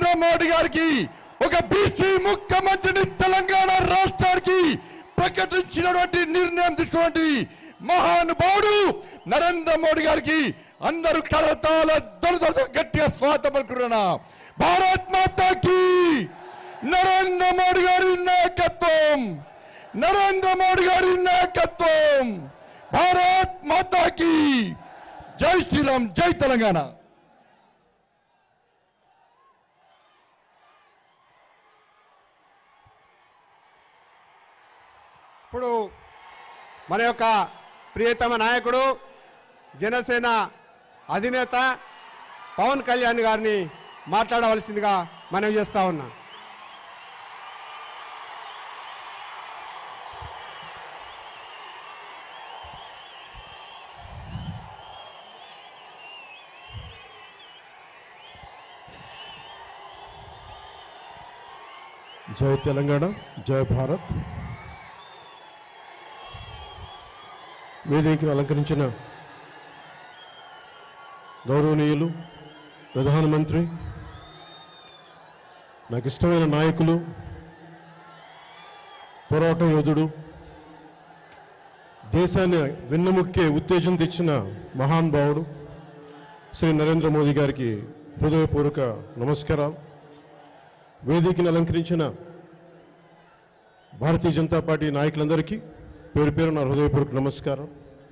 మోడీ గారికి ఒక బీసీ ముఖ్యమంత్రిని తెలంగాణ రాష్ట్రానికి ప్రకటించినటువంటి నిర్ణయం తీసుకున్నటువంటి మహానుభావుడు నరేంద్ర మోడీ గారికి అందరూ కరతాల దొరదొర గట్టిగా స్వాగతం పలుకున్నా భారత్ మాతాకి నరేంద్ర మోడీ గారి నాయకత్వం నరేంద్ర మోడీ గారి నాయకత్వం భారత్ మాతాకి జై శ్రీరామ్ జై తెలంగాణ ఇప్పుడు మన యొక్క ప్రియతమ నాయకుడు జనసేన అధినేత పవన్ కళ్యాణ్ గారిని మాట్లాడవలసిందిగా మనం చేస్తా ఉన్నాం జై తెలంగాణ జై భారత్ వేదికను అలంకరించిన గౌరవనీయులు ప్రధానమంత్రి నాకు ఇష్టమైన నాయకులు పోరాట యోధుడు దేశాన్ని వెన్నెముక్కే ఉత్తేజం తెచ్చిన మహాన్ భావుడు శ్రీ నరేంద్ర మోదీ గారికి హృదయపూర్వక నమస్కారాలు వేదికను అలంకరించిన భారతీయ జనతా పార్టీ నాయకులందరికీ పేరు పేరు నా హృదయపూర్వక నమస్కారం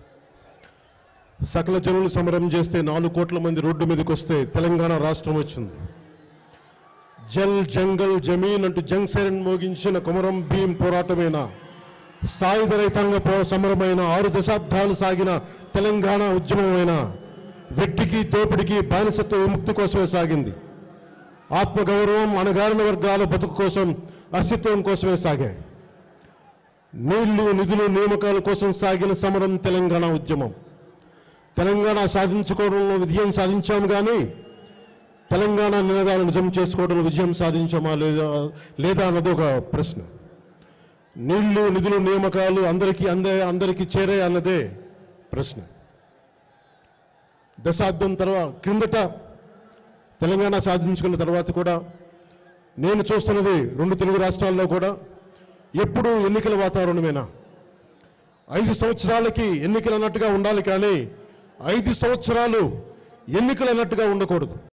సకల జనులు సమరం చేస్తే నాలుగు కోట్ల మంది రోడ్డు మీదకి వస్తే తెలంగాణ రాష్ట్రం వచ్చింది జల్ జంగల్ జమీన్ అంటూ జంగ్ సైరన్ మోగించిన కొమరం భీం పోరాటమైన సాయుధ రైతాంగ పో- సమరమైన ఆరు దశాబ్దాలు సాగిన తెలంగాణ ఉద్యమమైన వెట్టికి దోపిడికి బానిసత్వ విముక్తి కోసమే సాగింది ఆత్మగౌరవం అణగారిన వర్గాల బతుకు కోసం అస్తిత్వం కోసమే సాగాయి నీళ్లు నిధులు నియామకాల కోసం సాగిన సమరం తెలంగాణ ఉద్యమం తెలంగాణ సాధించుకోవడంలో విజయం సాధించాము కానీ తెలంగాణ నినాదాలు నిజం చేసుకోవడంలో విజయం సాధించామా లేదా లేదా అన్నది ఒక ప్రశ్న నీళ్లు నిధులు నియామకాలు అందరికీ అందే అందరికీ చేరే అన్నదే ప్రశ్న దశాబ్దం తర్వాత క్రిందట తెలంగాణ సాధించుకున్న తర్వాత కూడా నేను చూస్తున్నది రెండు తెలుగు రాష్ట్రాల్లో కూడా ఎప్పుడూ ఎన్నికల వాతావరణమేనా ఐదు సంవత్సరాలకి ఎన్నికలు అన్నట్టుగా ఉండాలి కానీ ఐదు సంవత్సరాలు ఎన్నికలు అన్నట్టుగా ఉండకూడదు